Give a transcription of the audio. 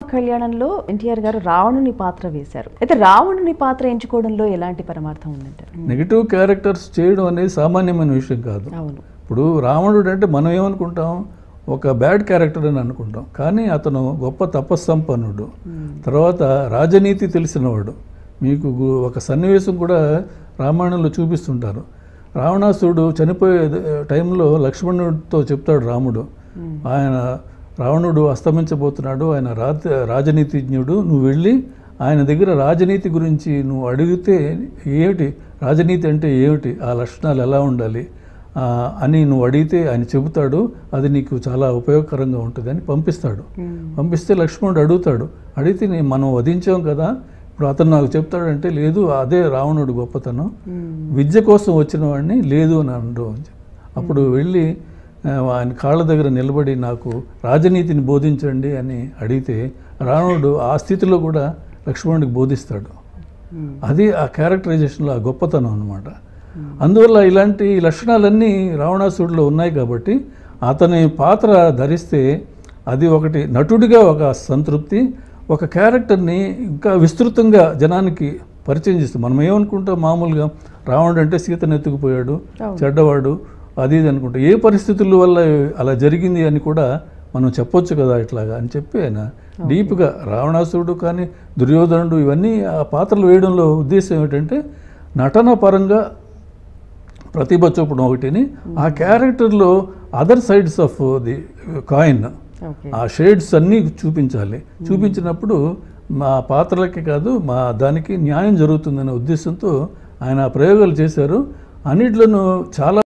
కళ్యాణంలో ఎన్టీఆర్ గారు రావణుని పాత్ర వేశారు అయితే రావణుని పాత్ర ఎంచుకోవడంలో ఎలాంటి పరమార్థం ఉందంటారు నెగిటివ్ క్యారెక్టర్స్ చేయడం అనేది సామాన్యమైన విషయం కాదు అవును ఇప్పుడు రావణుడు అంటే మనం ఏమనుకుంటాం ఒక బ్యాడ్ క్యారెక్టర్ అని అనుకుంటాం కానీ అతను గొప్ప తపస్సంపన్నుడు తర్వాత రాజనీతి తెలిసినవాడు మీకు గు- ఒక సన్నివేశం కూడా రామాయణంలో చూపిస్తుంటారు రావణాసురుడు చనిపోయే టైంలో లక్ష్మణుడితో చెప్తాడు రాముడు ఆయన రావణుడు అస్తమించబోతున్నాడు ఆయన రాజ రాజనీతిజ్ఞుడు నువ్వు వెళ్ళి ఆయన దగ్గర రాజనీతి గురించి నువ్వు అడిగితే ఏమిటి రాజనీతి అంటే ఏమిటి ఆ లక్షణాలు ఎలా ఉండాలి ఆ, అని నువ్వు అడిగితే ఆయన చెబుతాడు అది నీకు చాలా ఉపయోగకరంగా ఉంటుంది అని పంపిస్తాడు పంపిస్తే లక్ష్మణుడు అడుగుతాడు అడిగితే నేను మనం వధించాం కదా ఇప్పుడు అతను నాకు చెప్తాడంటే లేదు అదే రావణుడు గొప్పతనం విద్య కోసం వచ్చిన వాడిని లేదు అని అనడు అని చెప్పి. అప్పుడు వెళ్ళి ఆ, ఆయన కాళ్ళ దగ్గర నిలబడి నాకు రాజనీతిని బోధించండి అని అడిగితే రావణుడు ఆ స్థితిలో కూడా లక్ష్మణుడికి బోధిస్తాడు అది ఆ క్యారెక్టరైజేషన్లో ఆ గొప్పతనం అనమాట అందువల్ల ఇలాంటి లక్షణాలన్నీ రావణాసుడిలో ఉన్నాయి కాబట్టి అతని పాత్ర ధరిస్తే అది ఒకటి నటుడిగా ఒక సంతృప్తి ఒక క్యారెక్టర్ని ఇంకా విస్తృతంగా జనానికి పరిచయం చేస్తాం మనం ఏమనుకుంటాం మామూలుగా రావణుడు అంటే సీతను ఎత్తుకుపోయాడు చెడ్డవాడు అది ఇది అనుకుంటాం ఏ పరిస్థితుల వల్ల అలా జరిగింది అని కూడా మనం చెప్పొచ్చు కదా ఇట్లాగా అని చెప్పి ఆయన డీప్గా రావణాసురుడు కానీ దుర్యోధనుడు ఇవన్నీ ఆ పాత్రలు వేయడంలో ఉద్దేశం ఏమిటంటే నటన పరంగా ప్రతిభ చూపడం ఒకటిని ఆ క్యారెక్టర్లో other sides of the coin okay ఆ షేడ్స్ అన్నీ చూపించాలి చూపించినప్పుడు మా పాత్రలకి కాదు మా దానికి న్యాయం జరుగుతుందనే ఉద్దేశంతో ఆయన ఆ ప్రయోగాలు చేశారు అన్నిట్లోనూ చాలా